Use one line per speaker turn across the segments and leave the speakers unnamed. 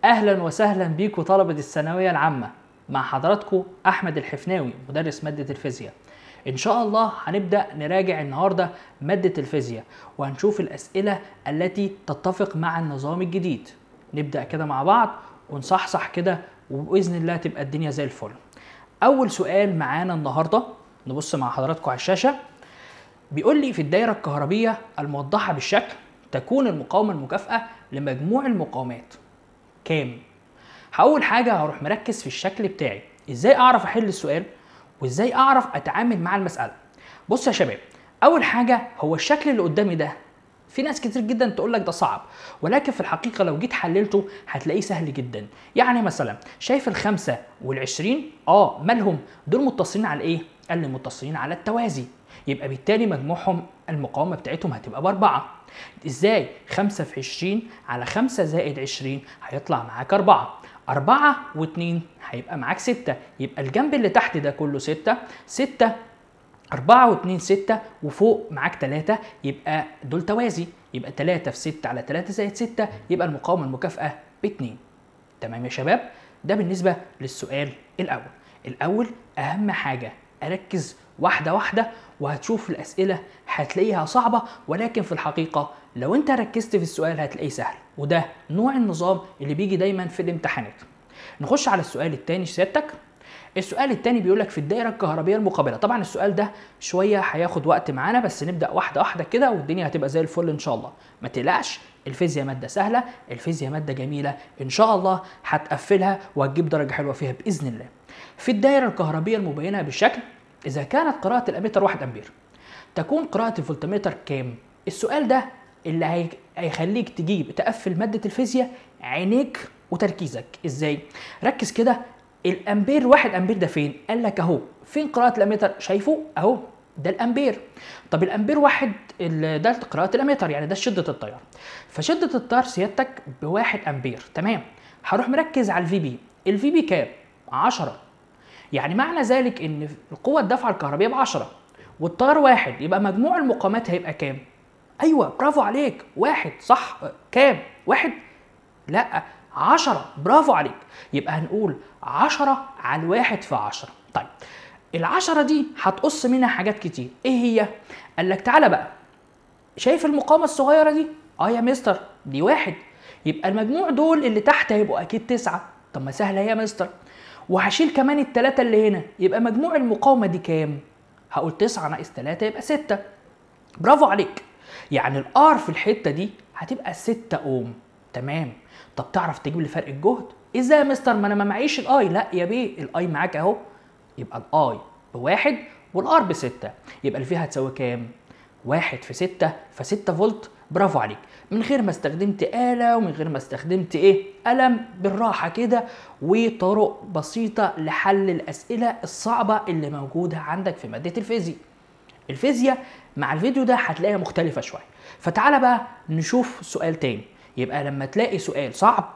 اهلا وسهلا بيكم طلبه الثانويه العامه مع حضراتكم احمد الحفناوي مدرس ماده الفيزياء ان شاء الله هنبدا نراجع النهارده ماده الفيزياء وهنشوف الاسئله التي تتفق مع النظام الجديد نبدا كده مع بعض ونصحصح كده وباذن الله تبقى الدنيا زي الفل اول سؤال معانا النهارده نبص مع حضراتكم على الشاشه بيقول لي في الدايره الكهربيه الموضحه بالشكل تكون المقاومه المكافئه لمجموع المقاومات كام اول حاجه هروح مركز في الشكل بتاعي ازاي اعرف احل السؤال وازاي اعرف اتعامل مع المساله بص يا شباب اول حاجه هو الشكل اللي قدامي ده في ناس كتير جدا تقول لك ده صعب ولكن في الحقيقه لو جيت حللته هتلاقيه سهل جدا يعني مثلا شايف الخمسة والعشرين اه مالهم دول متصلين على ايه قال لي متصلين على التوازي يبقى بالتالي مجموعهم المقاومة بتاعتهم هتبقى بأربعة ازاي؟ خمسة في عشرين على خمسة زائد عشرين هيطلع معاك أربعة أربعة واتنين هيبقى معاك ستة يبقى الجنب اللي تحت ده كله ستة ستة أربعة واتنين ستة وفوق معاك تلاتة يبقى دول توازي يبقى تلاتة في ستة على تلاتة زائد ستة يبقى المقاومة المكافئة باتنين تمام يا شباب ده بالنسبة للسؤال الأول الأول أهم حاجة أركز واحدة واحدة وهتشوف الأسئلة هتلاقيها صعبة ولكن في الحقيقة لو أنت ركزت في السؤال هتلاقيه سهل وده نوع النظام اللي بيجي دايما في الامتحانات نخش على السؤال الثاني سيادتك السؤال الثاني بيقول لك في الدائره الكهربيه المقابله طبعا السؤال ده شويه هياخد وقت معانا بس نبدا واحده واحده كده والدنيا هتبقى زي الفل ان شاء الله ما تقلقش الفيزياء ماده سهله الفيزياء ماده جميله ان شاء الله هتقفلها وهتجيب درجه حلوه فيها باذن الله في الدائره الكهربيه المبينه بالشكل اذا كانت قراءه الاميتر 1 امبير تكون قراءه الفولتمتر كام السؤال ده اللي هيخليك تجيب تقفل ماده الفيزياء عينيك وتركيزك ازاي ركز كده الامبير واحد امبير ده فين قال لك اهو فين قراءه الاميتر شايفه اهو ده الامبير طب الامبير واحد ده قراءه الاميتر يعني ده شده التيار فشده التيار سيادتك بواحد امبير تمام هروح مركز على الفي بي الفي بي كام 10 يعني معنى ذلك ان القوه الدفعه الكهربيه ب 10 والتيار واحد يبقى مجموع المقاومات هيبقى كام ايوه برافو عليك واحد صح كام واحد لا عشرة برافو عليك يبقى هنقول عشرة على الواحد في عشرة طيب العشرة دي هتقص منها حاجات كتير ايه هي قال لك تعالى بقى شايف المقاومة الصغيرة دي اه يا مستر دي واحد يبقى المجموع دول اللي تحت هيبقوا اكيد تسعة طب ما سهلة يا مستر وهشيل كمان التلاتة اللي هنا يبقى مجموع المقاومة دي كام هقول تسعة ناقص تلاتة يبقى ستة برافو عليك يعني الار في الحتة دي هتبقى ستة اوم تمام طب تعرف تجيب لي فرق الجهد ازاي يا مستر ما انا ما معيش الاي لا يا بيه الاي معاك اهو يبقى الاي بواحد والار بستة يبقى الفي هتساوي كام واحد في ستة فستة فولت برافو عليك من غير ما استخدمت آلة ومن غير ما استخدمت ايه قلم بالراحة كده وطرق بسيطة لحل الأسئلة الصعبة اللي موجودة عندك في مادة الفيزياء الفيزياء مع الفيديو ده هتلاقيها مختلفة شوية فتعالى بقى نشوف سؤال تاني يبقى لما تلاقي سؤال صعب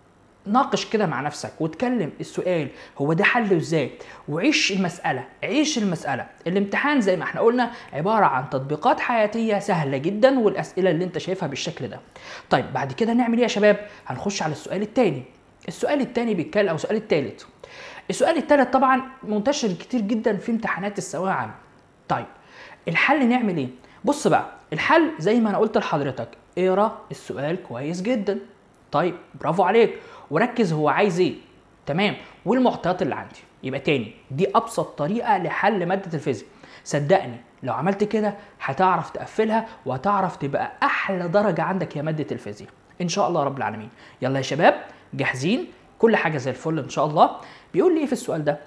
ناقش كده مع نفسك وتكلم السؤال هو ده حله ازاي وعيش المسألة عيش المسألة الامتحان زي ما احنا قلنا عبارة عن تطبيقات حياتية سهلة جدا والأسئلة اللي انت شايفها بالشكل ده طيب بعد كده نعمل ايه يا شباب هنخش على السؤال التاني السؤال التاني بيتكلم او السؤال التالت السؤال التالت طبعا منتشر كتير جدا في امتحانات الثانوية العامة طيب الحل نعمل ايه بص بقى الحل زي ما انا قلت لحضرتك اقرا السؤال كويس جدا طيب برافو عليك وركز هو عايز ايه تمام والمعطيات اللي عندي يبقى تاني دي ابسط طريقه لحل ماده الفيزياء صدقني لو عملت كده هتعرف تقفلها وهتعرف تبقى احلى درجه عندك يا ماده الفيزياء ان شاء الله رب العالمين يلا يا شباب جاهزين كل حاجه زي الفل ان شاء الله بيقول لي ايه في السؤال ده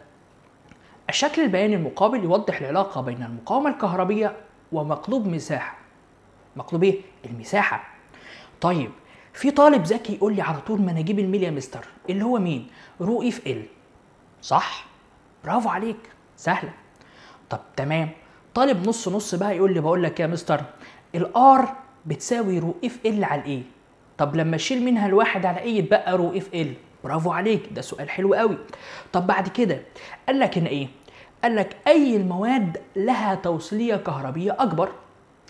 الشكل البياني المقابل يوضح العلاقه بين المقاومه الكهربيه ومقلوب مساحه مقلوب ايه المساحه طيب في طالب ذكي يقول لي على طول ما انا اجيب الميل يا مستر اللي هو مين رو اي في ال صح برافو عليك سهله طب تمام طالب نص نص بقى يقول لي بقول لك يا مستر الار بتساوي رو اف ال على الايه طب لما اشيل منها الواحد على ايه يتبقى رو اف ال برافو عليك ده سؤال حلو قوي طب بعد كده قال لك هنا ايه قال لك اي المواد لها توصيليه كهربيه اكبر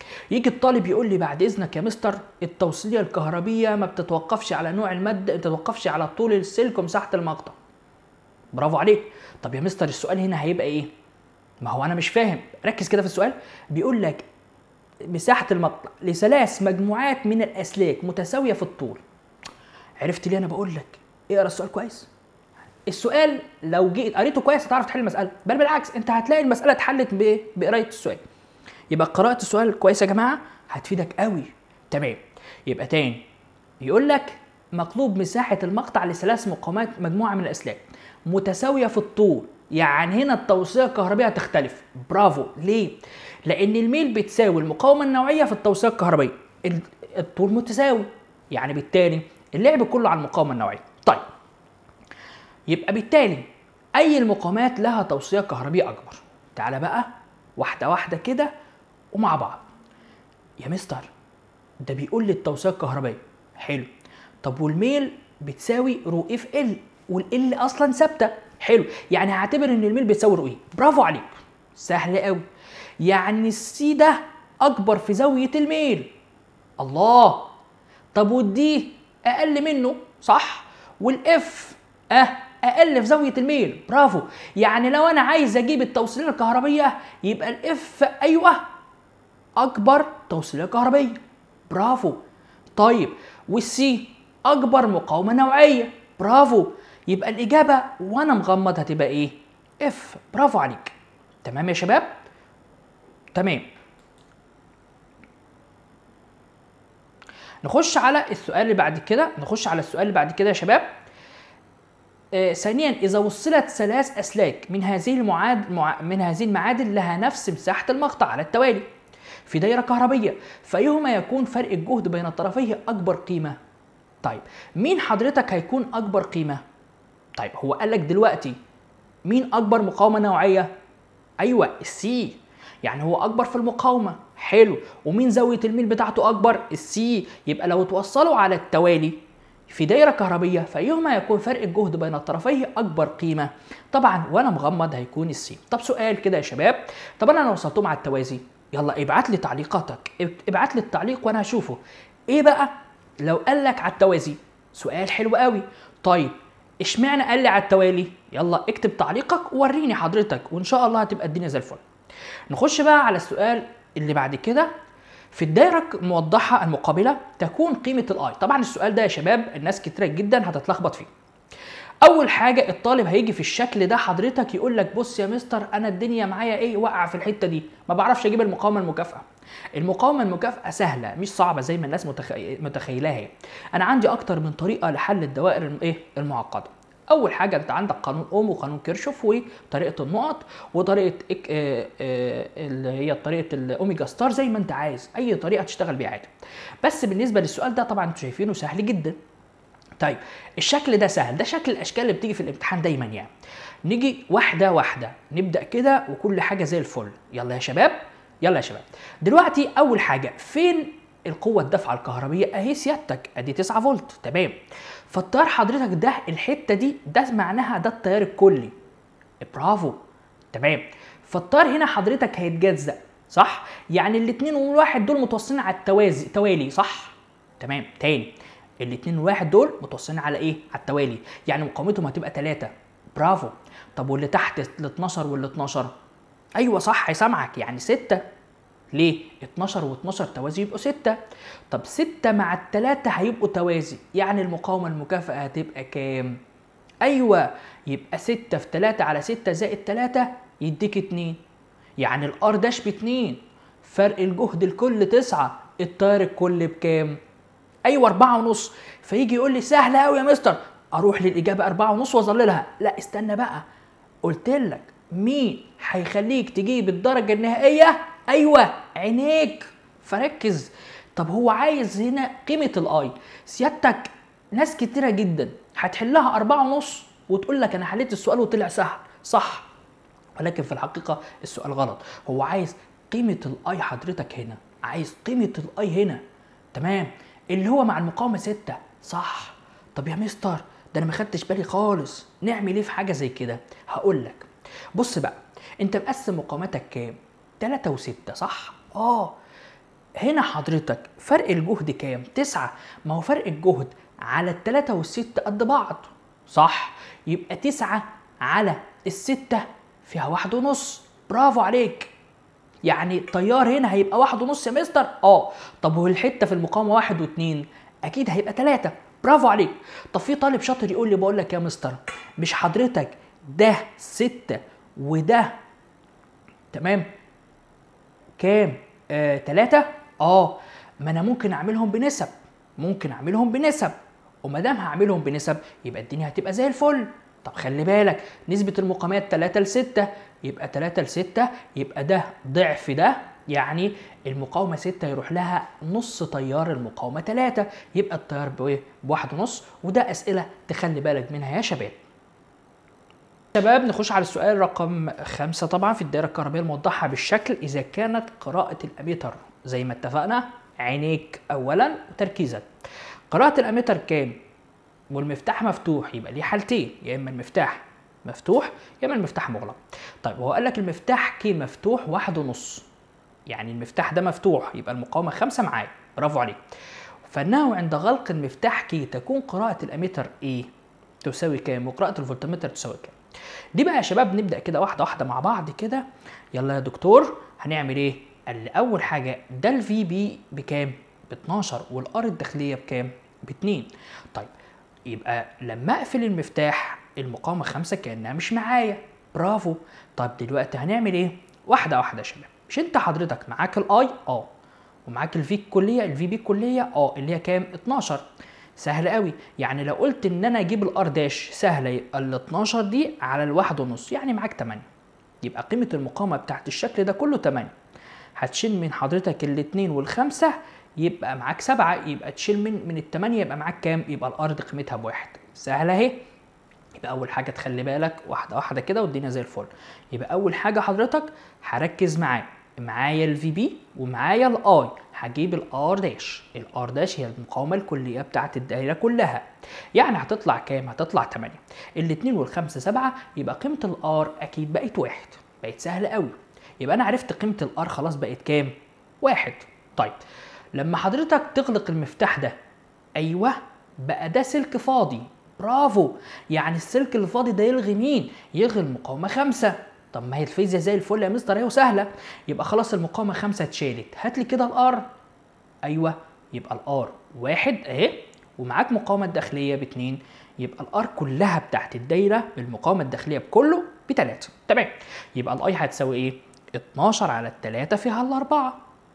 يجي الطالب يقول لي بعد اذنك يا مستر التوصيليه الكهربيه ما بتتوقفش على نوع الماده ما بتتوقفش على طول السلك ومساحه المقطع برافو عليك طب يا مستر السؤال هنا هيبقى ايه ما هو انا مش فاهم ركز كده في السؤال بيقول لك مساحه المقطع لثلاث مجموعات من الاسلاك متساويه في الطول عرفت ليه انا بقول لك اقرا السؤال كويس السؤال لو جيت قريته كويس هتعرف تحل المساله بل بالعكس انت هتلاقي المساله اتحلت بايه بقرايه السؤال يبقى قراءه السؤال كويس يا جماعه هتفيدك قوي تمام يبقى تاني يقول لك مطلوب مساحه المقطع لثلاث مقامات مجموعه من الاسلاك متساويه في الطول يعني هنا التوصيله الكهربائيه هتختلف برافو ليه لان الميل بتساوي المقاومه النوعيه في التوصيله الكهربائيه ال- الطول متساوي يعني بالتالي اللعب كله على المقاومه النوعيه طيب يبقى بالتالي اي المقاومات لها توصيه كهربيه اكبر تعالى بقى واحده واحده كده ومع بعض يا مستر ده بيقول لي التوصيه الكهربائيه حلو طب والميل بتساوي رو اف ال والال اصلا ثابته حلو يعني هعتبر ان الميل بتساوي رو ايه برافو عليك سهل قوي يعني السي ده اكبر في زاويه الميل الله طب والدي اقل منه صح والاف اه اقل في زاويه الميل برافو يعني لو انا عايز اجيب التوصيليه الكهربيه يبقى الاف ايوه اكبر توصيليه كهربيه برافو طيب والسي اكبر مقاومه نوعيه برافو يبقى الاجابه وانا مغمض هتبقى ايه اف برافو عليك تمام يا شباب تمام نخش على السؤال اللي بعد كده نخش على السؤال اللي بعد كده يا شباب آه ثانيا اذا وصلت ثلاث اسلاك من هذه المعاد مع من هذه المعادن لها نفس مساحه المقطع على التوالي في دايره كهربيه فايهما يكون فرق الجهد بين طرفيه اكبر قيمه طيب مين حضرتك هيكون اكبر قيمه طيب هو قال لك دلوقتي مين اكبر مقاومه نوعيه ايوه السي يعني هو اكبر في المقاومه حلو ومين زاويه الميل بتاعته اكبر السي يبقى لو توصلوا على التوالي في دايره كهربيه فايهما يكون فرق الجهد بين الطرفين اكبر قيمه طبعا وانا مغمض هيكون السي طب سؤال كده يا شباب طب انا وصلتهم على التوازي يلا ابعت لي تعليقاتك ابعت لي التعليق وانا هشوفه ايه بقى لو قال لك على التوازي سؤال حلو قوي طيب اشمعنى قال لي على التوالي يلا اكتب تعليقك ووريني حضرتك وان شاء الله هتبقى الدنيا زي الفل نخش بقى على السؤال اللي بعد كده في الدايره الموضحه المقابله تكون قيمه الاي طبعا السؤال ده يا شباب الناس كتير جدا هتتلخبط فيه اول حاجه الطالب هيجي في الشكل ده حضرتك يقول لك بص يا مستر انا الدنيا معايا ايه واقعه في الحته دي ما بعرفش اجيب المقاومه المكافئه المقاومه المكافئه سهله مش صعبه زي ما الناس متخي... متخيلاها انا عندي اكتر من طريقه لحل الدوائر الايه المعقده اول حاجه انت عندك قانون اوم وقانون كيرشوف وطريقه النقط وطريقه إك... آه آه اللي هي طريقه الاوميجا ستار زي ما انت عايز اي طريقه تشتغل بيها عادي بس بالنسبه للسؤال ده طبعا انتوا شايفينه سهل جدا طيب الشكل ده سهل ده شكل الاشكال اللي بتيجي في الامتحان دايما يعني نيجي واحده واحده نبدا كده وكل حاجه زي الفل يلا يا شباب يلا يا شباب دلوقتي اول حاجه فين القوه الدفعه الكهربيه اهي سيادتك ادي 9 فولت تمام فالتيار حضرتك ده الحته دي ده معناها ده التيار الكلي برافو تمام فالتيار هنا حضرتك هيتجزأ صح يعني الاثنين والواحد دول متوصلين على التوازي توالي صح تمام تاني الاثنين والواحد دول متوصلين على ايه على التوالي يعني مقاومتهم هتبقى 3 برافو طب واللي تحت ال 12 وال 12 ايوه صح هيسامعك يعني 6 ليه 12 و12 توازي يبقوا 6 طب 6 مع الثلاثة هيبقوا توازي يعني المقاومة المكافئة هتبقى كام ايوه يبقى 6 في 3 على 6 زائد 3 يديك 2 يعني الار داش ب 2 فرق الجهد الكل 9 التيار الكل بكام ايوه 4 ونص فيجي يقول لي سهله قوي يا مستر اروح للاجابه 4 ونص واظللها لا استنى بقى قلت لك مين هيخليك تجيب الدرجه النهائيه ايوه عينيك فركز طب هو عايز هنا قيمه الاي سيادتك ناس كتيره جدا هتحلها أربعة ونص وتقول لك انا حليت السؤال وطلع سهل صح ولكن في الحقيقه السؤال غلط هو عايز قيمه الاي حضرتك هنا عايز قيمه الاي هنا تمام اللي هو مع المقاومه 6 صح طب يا مستر ده انا ما خدتش بالي خالص نعمل ايه في حاجه زي كده هقول لك بص بقى انت مقسم مقاومتك كام 3 و6 صح اه هنا حضرتك فرق الجهد كام؟ تسعة ما هو فرق الجهد على التلاتة والستة قد بعض صح يبقى تسعة على الستة فيها واحد ونص برافو عليك يعني التيار هنا هيبقى واحد ونص يا مستر اه طب والحته في المقاومه واحد واتنين اكيد هيبقى تلاتة برافو عليك طب في طالب شاطر يقول لي بقول لك يا مستر مش حضرتك ده ستة وده تمام كام آه تلاتة اه ما انا ممكن اعملهم بنسب ممكن اعملهم بنسب وما دام هعملهم بنسب يبقى الدنيا هتبقى زي الفل طب خلي بالك نسبة المقاومات 3 ل 6 يبقى 3 ل 6 يبقى ده ضعف ده يعني المقاومة 6 يروح لها نص تيار المقاومة 3 يبقى التيار بايه؟ بواحد ونص وده أسئلة تخلي بالك منها يا شباب. شباب نخش على السؤال رقم خمسة طبعا في الدائرة الكهربائية الموضحة بالشكل إذا كانت قراءة الأميتر زي ما اتفقنا عينيك أولا وتركيزك. قراءة الأميتر كام؟ والمفتاح مفتوح يبقى ليه حالتين يا اما المفتاح مفتوح يا اما المفتاح مغلق طيب هو قال لك المفتاح كي مفتوح واحد ونص يعني المفتاح ده مفتوح يبقى المقاومه خمسة معايا برافو عليك فانه عند غلق المفتاح كي تكون قراءه الاميتر ايه تساوي كام وقراءه الفولتمتر تساوي كام دي بقى يا شباب نبدا كده واحده واحده مع بعض كده يلا يا دكتور هنعمل ايه قال لي اول حاجه ده الفي بي بكام ب 12 والار الداخليه بكام ب 2 طيب يبقى لما اقفل المفتاح المقاومة خمسة كأنها مش معايا برافو طب دلوقتي هنعمل ايه؟ واحدة واحدة يا شباب مش انت حضرتك معاك الاي اه ومعاك الفي الكلية الفي بي الكلية اه اللي هي كام؟ 12 سهل قوي يعني لو قلت ان انا اجيب الار داش سهلة يبقى ال 12 دي على الواحد ونص يعني معاك 8 يبقى قيمة المقاومة بتاعت الشكل ده كله 8 هتشيل من حضرتك الاثنين والخمسة يبقى معاك سبعة يبقى تشيل من من الثمانية يبقى معاك كام؟ يبقى الأرض قيمتها بواحد سهلة أهي يبقى أول حاجة تخلي بالك واحدة واحدة كده والدنيا زي الفل يبقى أول حاجة حضرتك هركز معاك معايا الفي بي ومعايا الاي هجيب الار داش الار داش هي المقاومه الكليه بتاعت الدايره كلها يعني هتطلع كام هتطلع 8 الاثنين والخمسه 7 يبقى قيمه الار اكيد بقت واحد بقت سهله قوي يبقى انا عرفت قيمه الار خلاص بقت كام واحد طيب لما حضرتك تغلق المفتاح ده ايوه بقى ده سلك فاضي برافو يعني السلك الفاضي ده يلغي مين يلغي المقاومه خمسة طب ما هي الفيزياء زي الفل يا مستر اهي وسهله يبقى خلاص المقاومه خمسة اتشالت هات لي كده الار ايوه يبقى الار واحد اهي ومعاك مقاومه داخليه باتنين يبقى الار كلها بتاعت الدايره بالمقاومه الداخليه بكله بتلاتة تمام يبقى الاي هتساوي ايه 12 على التلاتة فيها الاربعه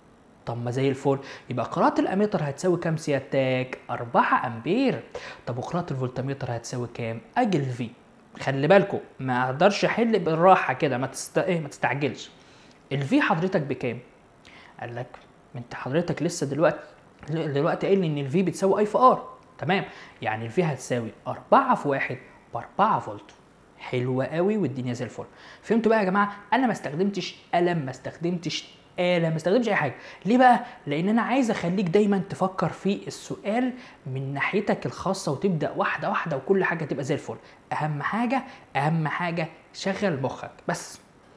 طب ما زي الفل يبقى قراءة الأميتر هتساوي كام سيادتك؟ 4 أمبير طب وقراءة الفولتميتر هتساوي كام؟ أجل في خلي بالكم ما اقدرش احل بالراحة كده ما تست... ايه ما تستعجلش الفي حضرتك بكام؟ قال لك ما انت حضرتك لسه دلوقتي دلوقتي قايل لي ان الفي بتساوي اي في ار تمام يعني الفي هتساوي 4 في 1 ب 4 فولت حلوة قوي والدنيا زي الفل فهمتوا بقى يا جماعة انا ما استخدمتش قلم ما استخدمتش آلة ما استخدمش أي حاجة ليه بقى؟ لأن أنا عايز أخليك دايما تفكر في السؤال من ناحيتك الخاصة وتبدأ واحدة واحدة وكل حاجة تبقى زي الفل أهم حاجة أهم حاجة شغل مخك بس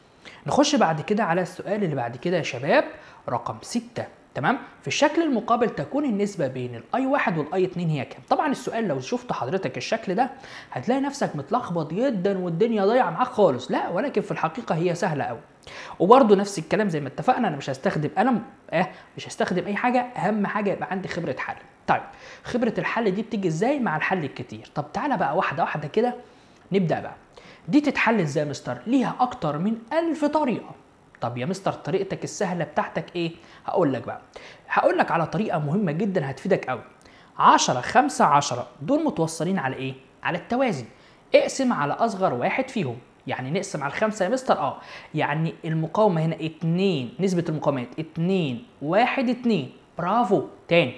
نخش بعد كده على السؤال اللي بعد كده يا شباب رقم ستة تمام في الشكل المقابل تكون النسبة بين الاي واحد والاي 2 هي كام طبعا السؤال لو شفت حضرتك الشكل ده هتلاقي نفسك متلخبط جدا والدنيا ضايعة معاك خالص لا ولكن في الحقيقة هي سهلة قوي وبرده نفس الكلام زي ما اتفقنا انا مش هستخدم قلم اه مش هستخدم اي حاجة اهم حاجة يبقى عندي خبرة حل طيب خبرة الحل دي بتيجي ازاي مع الحل الكتير طب تعالى بقى واحدة واحدة كده نبدأ بقى دي تتحل ازاي يا مستر ليها اكتر من ألف طريقة طب يا مستر طريقتك السهلة بتاعتك ايه؟ هقول لك بقى هقول لك على طريقة مهمة جدا هتفيدك قوي 10 5 10 دول متوصلين على ايه؟ على التوازي اقسم على اصغر واحد فيهم يعني نقسم على الخمسة يا مستر اه يعني المقاومة هنا 2 نسبة المقاومات 2 1 2 برافو تاني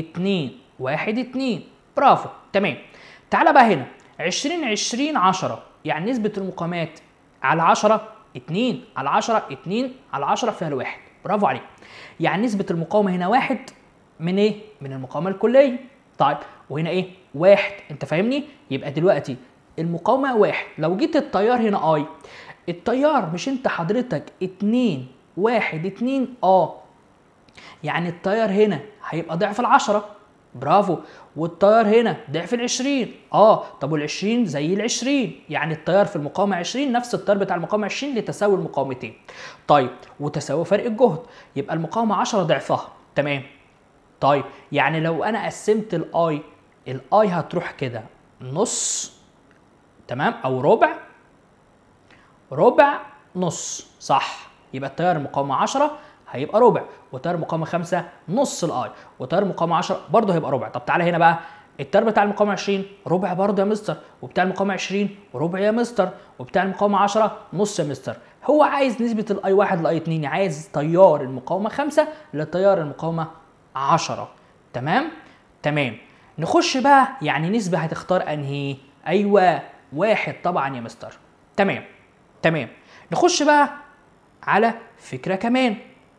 2 1 2 برافو تمام تعالى بقى هنا 20 20 10 يعني نسبة المقاومات على 10 2 على 10 2 على 10 فيها الواحد برافو عليك يعني نسبة المقاومة هنا واحد من ايه؟ من المقاومة الكلية طيب وهنا ايه؟ واحد انت فاهمني؟ يبقى دلوقتي المقاومة واحد لو جيت التيار هنا اي التيار مش انت حضرتك 2 1 2 اه يعني التيار هنا هيبقى ضعف العشرة برافو والتيار هنا ضعف العشرين اه طب والعشرين زي العشرين يعني التيار في المقاومة عشرين نفس التيار بتاع المقاومة عشرين لتساوي المقاومتين طيب وتساوي فرق الجهد يبقى المقاومة عشرة ضعفها تمام طيب يعني لو انا قسمت الاي الاي هتروح كده نص تمام او ربع ربع نص صح يبقى التيار المقاومة 10 هيبقى ربع وتيار المقاومة 5 نص الاي وتيار المقاومة 10 برضه هيبقى ربع طب تعالى هنا بقى التيار بتاع المقاومة 20 ربع برضه يا مستر وبتاع المقاومة 20 ربع يا مستر وبتاع المقاومة 10 نص يا مستر هو عايز نسبة الاي 1 لاي 2 عايز تيار المقاومة 5 لتيار المقاومة 10 تمام تمام نخش بقى يعني نسبة هتختار انهي ايوه واحد طبعا يا مستر تمام تمام نخش بقى على فكره كمان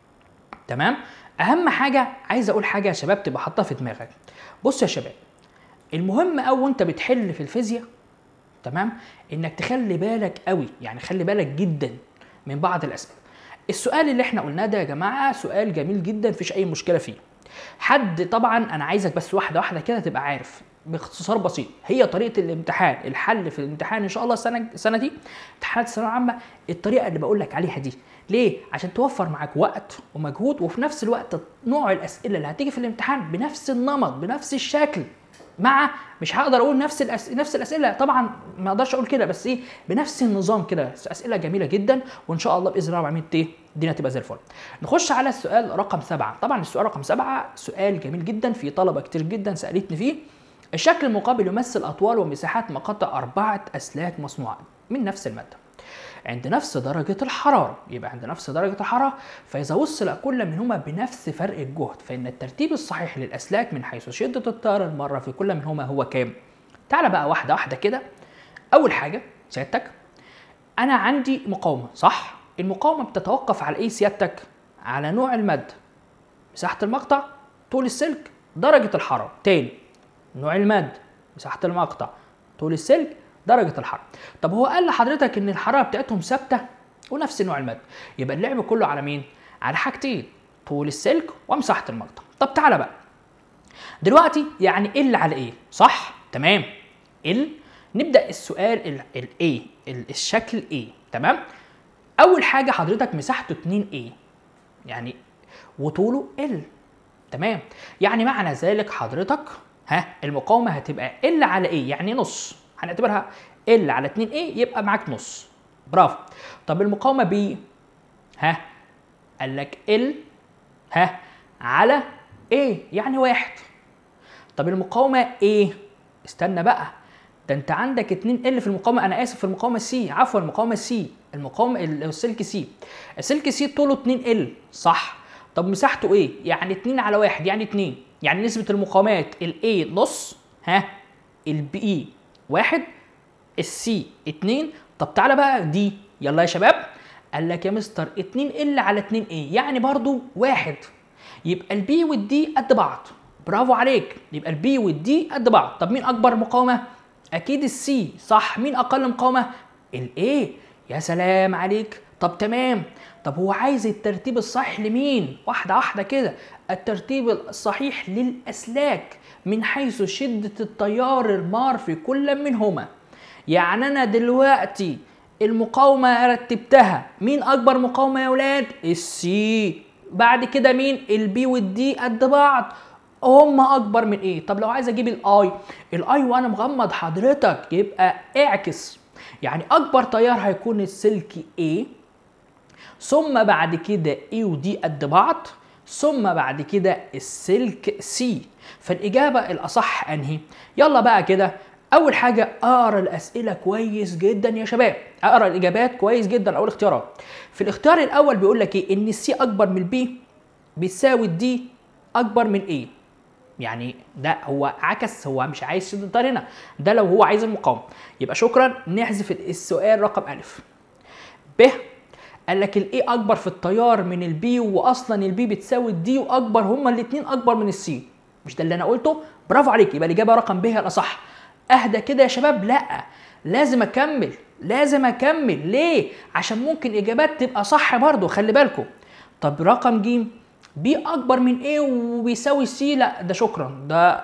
تمام اهم حاجه عايز اقول حاجه يا شباب تبقى حاطها في دماغك بص يا شباب المهم قوي وانت بتحل في الفيزياء تمام انك تخلي بالك قوي يعني خلي بالك جدا من بعض الاسئله السؤال اللي احنا قلناه ده يا جماعه سؤال جميل جدا مفيش اي مشكله فيه حد طبعا انا عايزك بس واحده واحده كده تبقى عارف باختصار بسيط هي طريقه الامتحان الحل في الامتحان ان شاء الله السنه السنه دي امتحانات الثانويه العامه الطريقه اللي بقول لك عليها دي ليه عشان توفر معاك وقت ومجهود وفي نفس الوقت نوع الاسئله اللي هتيجي في الامتحان بنفس النمط بنفس الشكل مع مش هقدر اقول نفس الأس... نفس الاسئله طبعا ما اقدرش اقول كده بس ايه بنفس النظام كده اسئله جميله جدا وان شاء الله باذن الله العالمين ايه الدنيا تبقى زي الفل نخش على السؤال رقم سبعة طبعا السؤال رقم سبعة سؤال جميل جدا في طلبه كتير جدا سالتني فيه الشكل المقابل يمثل اطوال ومساحات مقاطع اربعه اسلاك مصنوعه من نفس الماده عند نفس درجة الحرارة يبقى عند نفس درجة الحرارة فإذا وصل كل منهما بنفس فرق الجهد فإن الترتيب الصحيح للأسلاك من حيث شدة التيار المرة في كل منهما هو كام؟ تعال بقى واحدة واحدة كده أول حاجة سيادتك أنا عندي مقاومة صح؟ المقاومة بتتوقف على إيه سيادتك؟ على نوع المادة مساحة المقطع طول السلك درجة الحرارة تاني نوع المادة مساحة المقطع طول السلك درجة الحرارة طب هو قال لحضرتك ان الحرارة بتاعتهم ثابتة ونفس نوع المادة يبقى اللعب كله على مين؟ على حاجتين طول السلك ومساحة المقطع طب تعالى بقى دلوقتي يعني ال على ايه صح تمام ال نبدا السؤال الايه الشكل ايه تمام اول حاجه حضرتك مساحته 2 ايه يعني وطوله ال تمام يعني معنى ذلك حضرتك ها المقاومه هتبقى ال على ايه يعني نص هنعتبرها ال على 2 ايه يبقى معاك نص برافو طب المقاومه ب ها قال لك ال ها على ايه يعني واحد طب المقاومه ايه استنى بقى ده انت عندك 2 ال في المقاومه انا اسف في المقاومه سي عفوا المقاومه سي المقاومه السلك سي السلك سي طوله 2 ال صح طب مساحته ايه يعني 2 على 1 يعني 2 يعني نسبه المقاومات الاي نص ها البي واحد السي 2 طب تعالى بقى دي يلا يا شباب قال لك يا مستر 2 ال على 2 ايه يعني برضو واحد يبقى البي والدي قد بعض برافو عليك يبقى البي والدي قد بعض طب مين اكبر مقاومه اكيد السي صح مين اقل مقاومه الايه يا سلام عليك طب تمام طب هو عايز الترتيب الصحيح لمين واحده واحده كده الترتيب الصحيح للاسلاك من حيث شده التيار المار في كل منهما يعني انا دلوقتي المقاومه رتبتها مين اكبر مقاومه يا ولاد السي بعد كده مين البي والدي قد بعض هم اكبر من ايه طب لو عايز اجيب الاي الاي وانا مغمض حضرتك يبقى اعكس يعني اكبر تيار هيكون السلك A ثم بعد كده A ودي قد بعض ثم بعد كده السلك C فالاجابه الاصح انهي يلا بقى كده اول حاجه اقرا الاسئله كويس جدا يا شباب اقرا الاجابات كويس جدا اول اختيارات في الاختيار الاول بيقول لك ايه ان السي اكبر من البي بيساوي الدي اكبر من ايه يعني ده هو عكس هو مش عايز شده التيار هنا ده لو هو عايز المقاومه يبقى شكرا نحذف السؤال رقم الف ب قال لك الاي اكبر في التيار من البي واصلا البي بتساوي الدي واكبر هما الاثنين اكبر من السي مش ده اللي انا قلته برافو عليك يبقى الاجابه رقم ب هي الاصح اهدى كده يا شباب لا لازم اكمل لازم اكمل ليه عشان ممكن اجابات تبقى صح برضو خلي بالكم طب رقم ج بي اكبر من ايه وبيساوي سي لا ده شكرا ده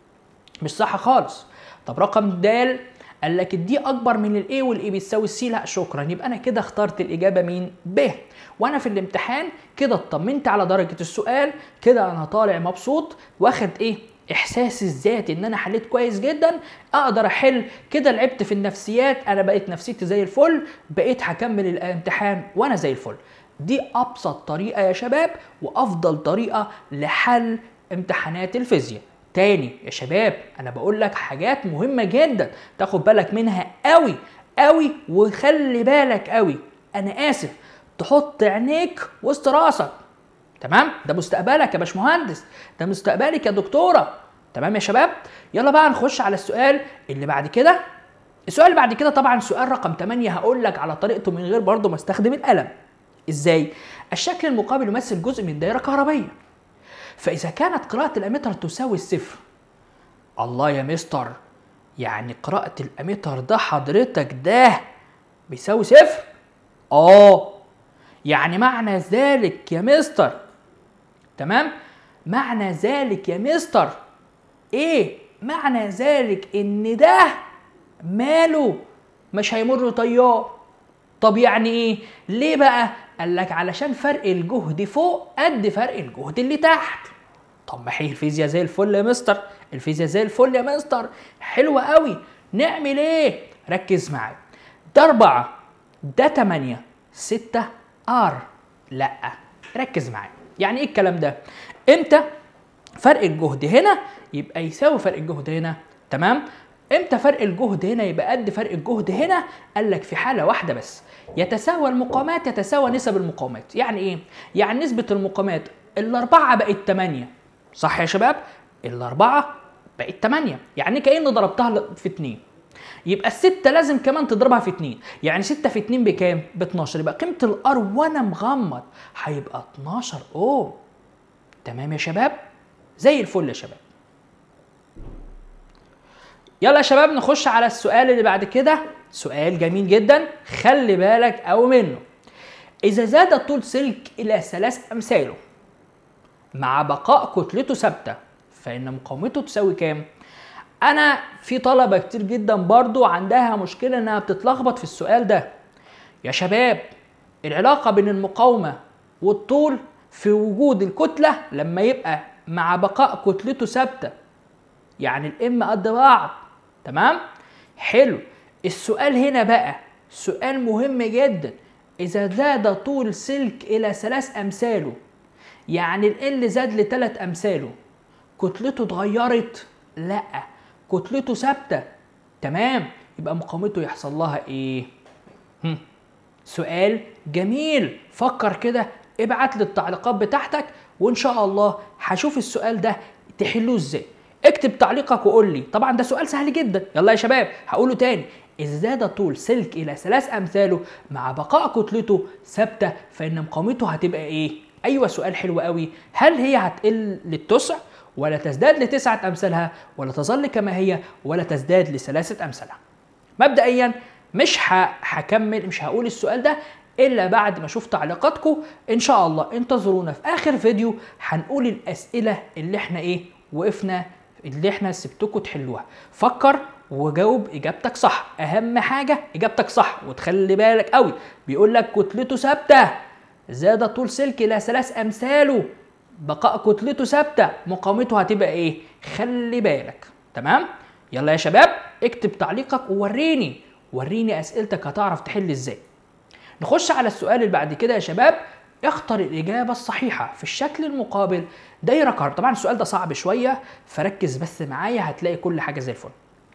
مش صح خالص طب رقم د قال لك الدي اكبر من الاي والاي بيساوي السي لا شكرا يبقى انا كده اخترت الاجابه مين ب وانا في الامتحان كده اطمنت على درجه السؤال كده انا طالع مبسوط واخد ايه احساسي الذاتي ان انا حليت كويس جدا اقدر احل كده لعبت في النفسيات انا بقيت نفسيتي زي الفل بقيت هكمل الامتحان وانا زي الفل دي ابسط طريقه يا شباب وافضل طريقه لحل امتحانات الفيزياء تاني يا شباب انا بقول لك حاجات مهمه جدا تاخد بالك منها قوي قوي وخلي بالك قوي انا اسف تحط عينيك وسط راسك تمام ده مستقبلك يا باشمهندس ده مستقبلك يا دكتوره تمام يا شباب يلا بقى نخش على السؤال اللي بعد كده السؤال اللي بعد كده طبعا سؤال رقم 8 هقول لك على طريقته من غير برضه ما استخدم القلم ازاي الشكل المقابل يمثل جزء من دائره كهربيه فاذا كانت قراءه الاميتر تساوي الصفر الله يا مستر يعني قراءه الاميتر ده حضرتك ده بيساوي صفر اه يعني معنى ذلك يا مستر تمام معنى ذلك يا مستر ايه معنى ذلك ان ده ماله مش هيمر طيار طب يعني ايه ليه بقى قال لك علشان فرق الجهد فوق قد فرق الجهد اللي تحت طب ما هي الفيزياء زي الفل يا مستر الفيزياء زي الفل يا مستر حلوة قوي نعمل ايه ركز معايا ده أربعة ده تمانية ستة ار لا ركز معايا يعني ايه الكلام ده امتى فرق الجهد هنا يبقى يساوي فرق الجهد هنا تمام امتى فرق الجهد هنا يبقى قد فرق الجهد هنا قال لك في حاله واحده بس يتساوى المقامات يتساوى نسب المقامات يعني ايه يعني نسبه المقامات الاربعه بقت 8 صح يا شباب الاربعه بقت 8 يعني كأن ضربتها في 2 يبقى الستة لازم كمان تضربها في 2 يعني 6 في 2 بكام؟ ب 12 يبقى قيمة الار وانا مغمض هيبقى 12 اوم تمام يا شباب؟ زي الفل يا شباب يلا يا شباب نخش على السؤال اللي بعد كده سؤال جميل جدا خلي بالك او منه اذا زاد طول سلك الى ثلاث امثاله مع بقاء كتلته ثابته فان مقاومته تساوي كام انا في طلبه كتير جدا برضو عندها مشكله انها بتتلخبط في السؤال ده يا شباب العلاقه بين المقاومه والطول في وجود الكتله لما يبقى مع بقاء كتلته ثابته يعني الام قد بعض تمام حلو السؤال هنا بقى سؤال مهم جدا اذا زاد طول سلك الى ثلاث امثاله يعني ال زاد لثلاث امثاله كتلته اتغيرت لا كتلته ثابته تمام يبقى مقاومته يحصل لها ايه هم. سؤال جميل فكر كده ابعت لي التعليقات بتاعتك وان شاء الله هشوف السؤال ده تحلوه ازاي اكتب تعليقك وقول لي طبعا ده سؤال سهل جدا يلا يا شباب هقوله تاني إذا زاد طول سلك إلى ثلاث أمثاله مع بقاء كتلته ثابتة فإن مقاومته هتبقى إيه؟ أيوة سؤال حلو قوي هل هي هتقل للتسع ولا تزداد لتسعة أمثالها ولا تظل كما هي ولا تزداد لثلاثة أمثالها مبدئيا مش هكمل مش هقول السؤال ده الا بعد ما اشوف تعليقاتكم ان شاء الله انتظرونا في اخر فيديو هنقول الاسئله اللي احنا ايه وقفنا اللي احنا سبتكم تحلوها فكر وجاوب اجابتك صح اهم حاجه اجابتك صح وتخلي بالك قوي بيقول لك كتلته ثابته زاد طول سلك الى ثلاث امثاله بقاء كتلته ثابته مقاومته هتبقى ايه خلي بالك تمام يلا يا شباب اكتب تعليقك ووريني وريني اسئلتك هتعرف تحل ازاي نخش على السؤال اللي بعد كده يا شباب اختر الإجابة الصحيحة في الشكل المقابل دايرة كهرباء طبعا السؤال ده صعب شوية فركز بس معايا هتلاقي كل حاجة زي الفل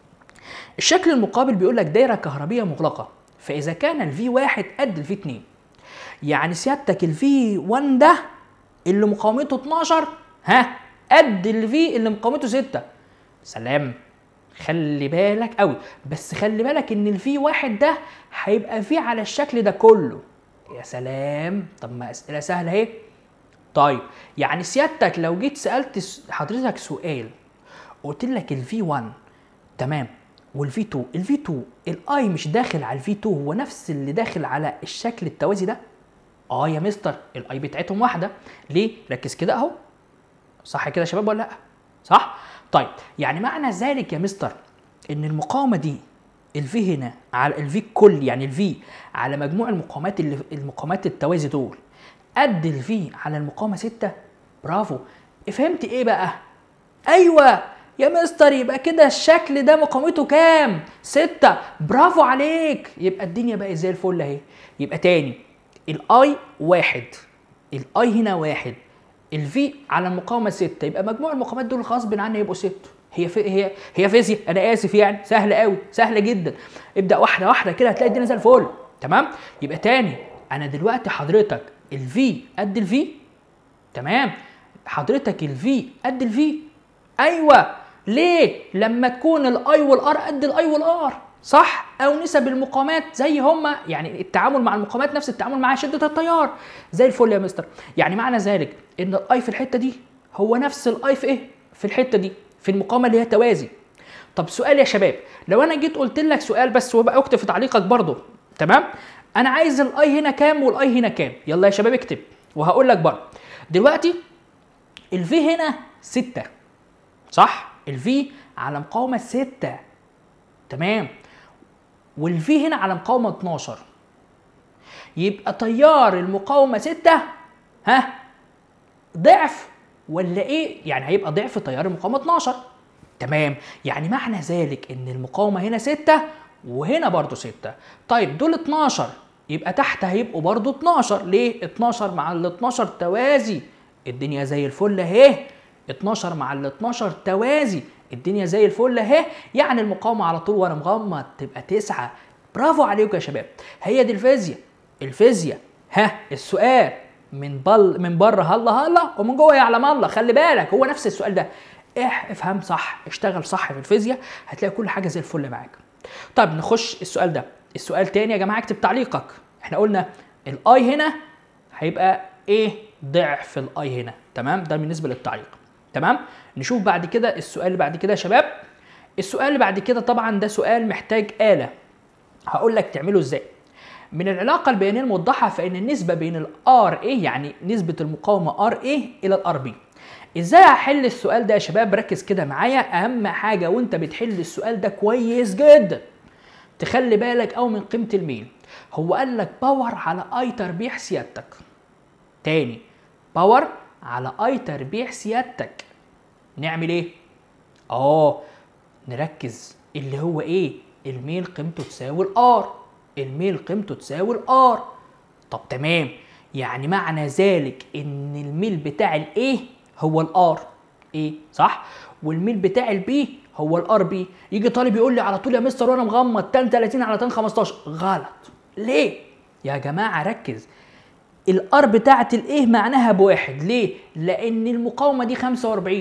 الشكل المقابل بيقول لك دايرة كهربية مغلقة فإذا كان الفي واحد قد الفي 2 يعني سيادتك الفي 1 ده اللي مقاومته 12 ها قد الفي اللي مقاومته 6 سلام خلي بالك قوي بس خلي بالك ان الفي واحد ده هيبقى فيه على الشكل ده كله يا سلام طب ما اسئله سهله اهي طيب يعني سيادتك لو جيت سالت حضرتك سؤال قلت لك الفي 1 تمام والفي 2 الفي 2 الاي مش داخل على الفي 2 هو نفس اللي داخل على الشكل التوازي ده اه يا مستر الاي بتاعتهم واحده ليه ركز كده اهو صح كده يا شباب ولا لا صح طيب يعني معنى ذلك يا مستر ان المقاومه دي الفي هنا على الفي الكل يعني الفي على مجموع المقاومات اللي المقاومات التوازي دول قد الفي على المقاومه 6 برافو فهمت ايه بقى ايوه يا مستر يبقى كده الشكل ده مقاومته كام؟ ستة برافو عليك يبقى الدنيا بقت زي الفل اهي يبقى تاني الاي واحد الاي هنا واحد الفي على المقاومة ستة يبقى مجموع المقاومات دول غصب عني يبقوا ستة هي في هي هي فيزياء انا اسف يعني سهله قوي سهله جدا ابدا واحده واحده كده هتلاقي الدنيا زي الفل تمام يبقى تاني انا دلوقتي حضرتك الفي قد الفي تمام حضرتك الفي قد الفي ايوه ليه لما تكون الاي والار قد الاي والار صح او نسب المقاومات زي هما يعني التعامل مع المقاومات نفس التعامل مع شده التيار زي الفل يا مستر يعني معنى ذلك ان الاي في الحته دي هو نفس الاي في ايه في الحته دي في المقاومه اللي هي توازي طب سؤال يا شباب لو انا جيت قلت لك سؤال بس وبقى اكتب في تعليقك برضه تمام انا عايز الاي هنا كام والاي هنا كام يلا يا شباب اكتب وهقول لك برضه دلوقتي الفي هنا 6 صح الفي على مقاومه 6 تمام والفي هنا على مقاومه 12 يبقى تيار المقاومه 6 ها ضعف ولا ايه يعني هيبقى ضعف تيار المقاومه 12 تمام يعني معنى ذلك ان المقاومه هنا 6 وهنا برضو 6 طيب دول 12 يبقى تحت هيبقوا برضو 12 ليه 12 مع ال 12 توازي الدنيا زي الفل اهي 12 مع ال 12 توازي الدنيا زي الفل اهي يعني المقاومه على طول وانا مغمض تبقى 9 برافو عليكم يا شباب هي دي الفيزياء الفيزياء ها السؤال من بل من بره هلا هلا ومن جوه يعلم الله خلي بالك هو نفس السؤال ده اح افهم صح اشتغل صح في الفيزياء هتلاقي كل حاجه زي الفل معاك طيب نخش السؤال ده السؤال تاني يا جماعه اكتب تعليقك احنا قلنا الاي هنا هيبقى ايه ضعف الاي هنا تمام ده بالنسبه للتعليق تمام نشوف بعد كده السؤال اللي بعد كده يا شباب السؤال اللي بعد كده طبعا ده سؤال محتاج آلة هقول لك تعمله ازاي من العلاقة البيانية الموضحة فإن النسبة بين ال RA يعني نسبة المقاومة RA إلى ال RB ازاي هحل السؤال ده يا شباب ركز كده معايا اهم حاجة وانت بتحل السؤال ده كويس جدا تخلي بالك او من قيمة الميل هو قال لك باور على اي تربيع سيادتك تاني باور على اي تربيع سيادتك نعمل ايه اه نركز اللي هو ايه الميل قيمته تساوي الار الميل قيمته تساوي الار طب تمام يعني معنى ذلك ان الميل بتاع الايه هو الار ايه صح والميل بتاع البي هو الار بي يجي طالب يقول لي على طول يا مستر وانا مغمض تان 30 على تان 15 غلط ليه يا جماعه ركز الار بتاعت الايه معناها بواحد ليه لان المقاومه دي 45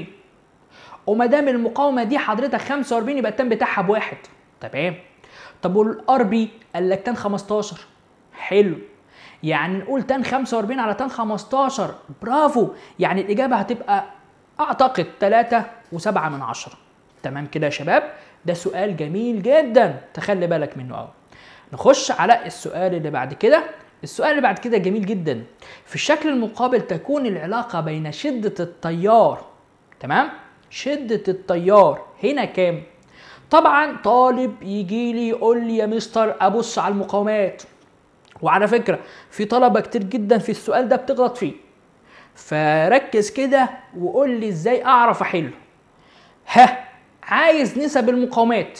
وما دام المقاومه دي حضرتك 45 يبقى التان بتاعها بواحد تمام طب والار بي قال لك تان 15 حلو يعني نقول تان 45 على تان 15 برافو يعني الاجابه هتبقى اعتقد 3 و7 من 10 تمام كده يا شباب ده سؤال جميل جدا تخلي بالك منه قوي نخش على السؤال اللي بعد كده السؤال اللي بعد كده جميل جدا في الشكل المقابل تكون العلاقة بين شدة التيار تمام شدة التيار هنا كام طبعا طالب يجي لي يقول لي يا مستر ابص على المقاومات وعلى فكرة في طلبة كتير جدا في السؤال ده بتغلط فيه فركز كده وقول لي ازاي اعرف احله ها عايز نسب المقاومات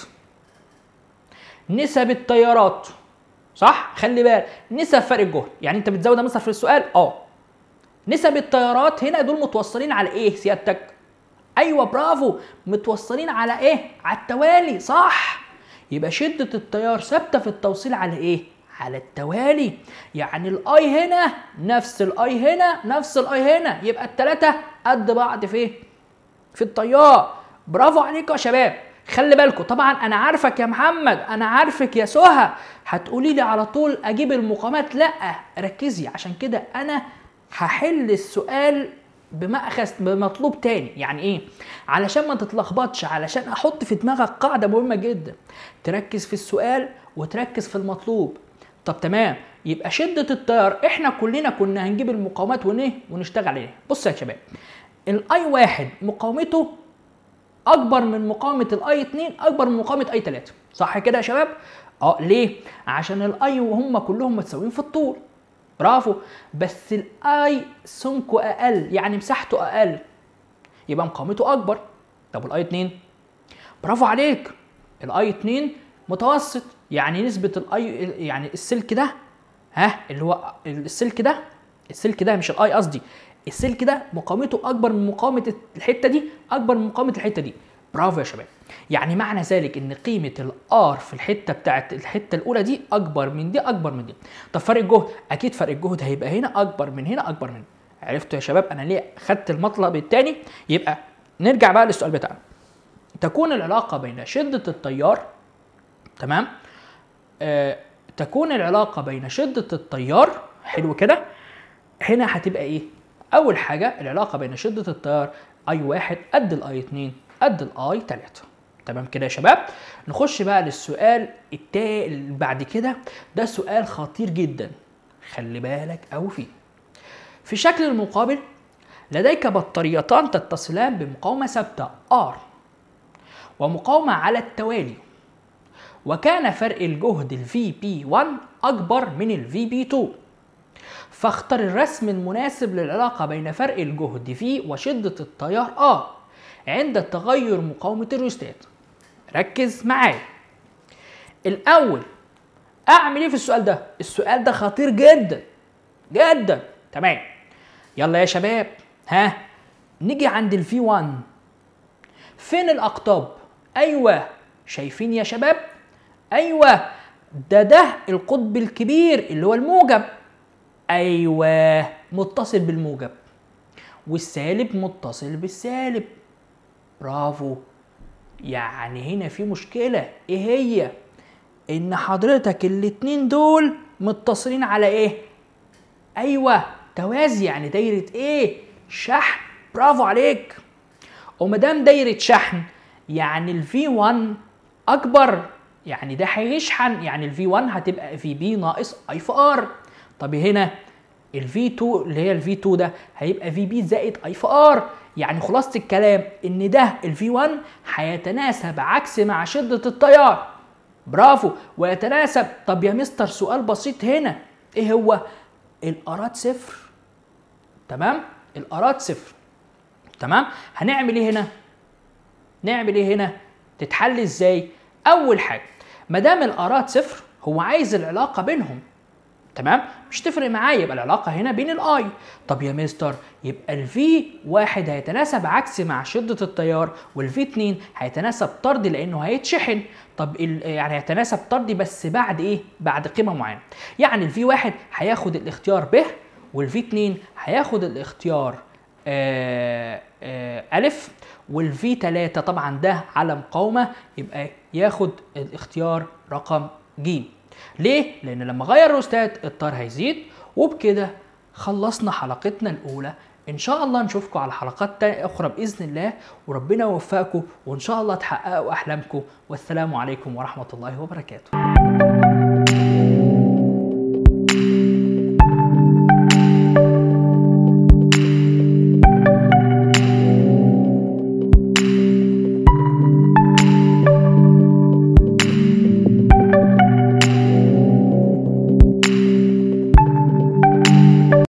نسب التيارات صح خلي بالك نسب فرق الجهد يعني انت بتزود مثلا في السؤال اه نسب التيارات هنا دول متوصلين على ايه سيادتك ايوه برافو متوصلين على ايه على التوالي صح يبقى شده التيار ثابته في التوصيل على ايه على التوالي يعني الاي هنا نفس الاي هنا نفس الاي هنا يبقى الثلاثه قد بعض في ايه في التيار برافو عليكم يا شباب خلي بالكم طبعا انا عارفك يا محمد انا عارفك يا سهى هتقولي لي على طول اجيب المقامات لا ركزي عشان كده انا هحل السؤال بمأخذ بمطلوب تاني يعني ايه علشان ما تتلخبطش علشان احط في دماغك قاعده مهمه جدا تركز في السؤال وتركز في المطلوب طب تمام يبقى شده التيار احنا كلنا كنا هنجيب المقاومات ونيه ونشتغل عليها بص يا شباب الاي واحد مقاومته اكبر من مقاومه الاي 2 اكبر من مقاومه اي 3 صح كده يا شباب اه ليه عشان الاي وهم كلهم متساويين في الطول برافو بس الاي سمكه اقل يعني مساحته اقل يبقى مقاومته اكبر طب والاي 2 برافو عليك الاي 2 متوسط يعني نسبه الاي يعني السلك ده ها اللي هو السلك ده السلك ده مش الاي قصدي السلك ده مقاومته اكبر من مقاومه الحته دي اكبر من مقاومه الحته دي برافو يا شباب يعني معنى ذلك ان قيمه الار في الحته بتاعت الحته الاولى دي اكبر من دي اكبر من دي طب فرق الجهد اكيد فرق الجهد هيبقى هنا اكبر من هنا اكبر من هنا عرفتوا يا شباب انا ليه خدت المطلب الثاني يبقى نرجع بقى للسؤال بتاعنا تكون العلاقه بين شده التيار تمام آه تكون العلاقه بين شده التيار حلو كده هنا هتبقى ايه اول حاجه العلاقه بين شده التيار اي واحد قد الاي 2 قد الاي 3 تمام كده يا شباب نخش بقى للسؤال التاني اللي بعد كده ده سؤال خطير جدا خلي بالك قوي فيه في الشكل المقابل لديك بطاريتان تتصلان بمقاومة ثابتة R ومقاومة على التوالي وكان فرق الجهد ال VB1 أكبر من ال VB2 فاختر الرسم المناسب للعلاقة بين فرق الجهد V وشدة التيار R عند تغير مقاومة الريوستات ركز معايا الأول أعمل إيه في السؤال ده؟ السؤال ده خطير جدا جدا تمام يلا يا شباب ها نيجي عند الفي 1 فين الأقطاب؟ أيوه شايفين يا شباب؟ أيوه ده ده القطب الكبير اللي هو الموجب أيوه متصل بالموجب والسالب متصل بالسالب برافو يعني هنا في مشكلة ايه هي ان حضرتك الاتنين دول متصلين على ايه ايوه توازي يعني دايرة ايه شحن برافو عليك ومادام دايرة شحن يعني الفي 1 اكبر يعني ده هيشحن يعني الفي 1 هتبقى في بي ناقص اي في ار طب هنا الفي 2 اللي هي الفي 2 ده هيبقى في بي زائد اي في ار يعني خلاصة الكلام ان ده الفي 1 هيتناسب عكس مع شدة التيار برافو ويتناسب طب يا مستر سؤال بسيط هنا ايه هو الارات صفر تمام الارات صفر تمام هنعمل ايه هنا نعمل ايه هنا تتحل ازاي اول حاجه ما دام الارات صفر هو عايز العلاقه بينهم تمام مش تفرق معايا يبقى العلاقه هنا بين الاي طب يا مستر يبقى الفي واحد هيتناسب عكسي مع شده التيار والفي 2 هيتناسب طردي لانه هيتشحن طب يعني هيتناسب طردي بس بعد ايه بعد قيمه معينه يعني الفي واحد هياخد الاختيار ب والفي 2 هياخد الاختيار آآ آآ الف والفي 3 طبعا ده على مقاومه يبقى ياخد الاختيار رقم ج ليه؟ لأن لما غير روستات التار هيزيد وبكده خلصنا حلقتنا الأولى إن شاء الله نشوفكم على حلقات أخرى بإذن الله وربنا يوفقكم وإن شاء الله تحققوا أحلامكم والسلام عليكم ورحمة الله وبركاته